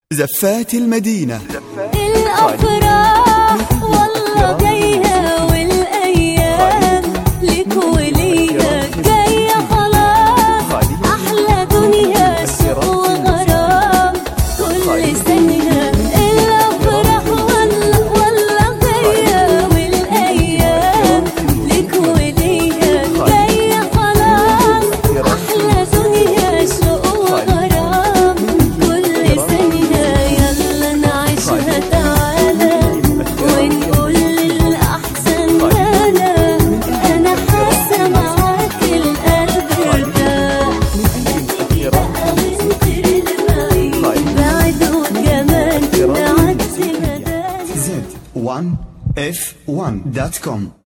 زفات المدينة الأفراح والله جاية والأيام لك وليا جاية خلاص أحلى دنيا شوق وغرام كل سنة الأفراح والله والله جاية والأيام لك وليا جاية خلاص أحلى دنيا شوق وغرام كل سنة يلا نعيشها تعالى ونقول للأحسن أنا أنا حاسة معاك القلب ارتاح بعد وكمان بعد مدى Z1F1.com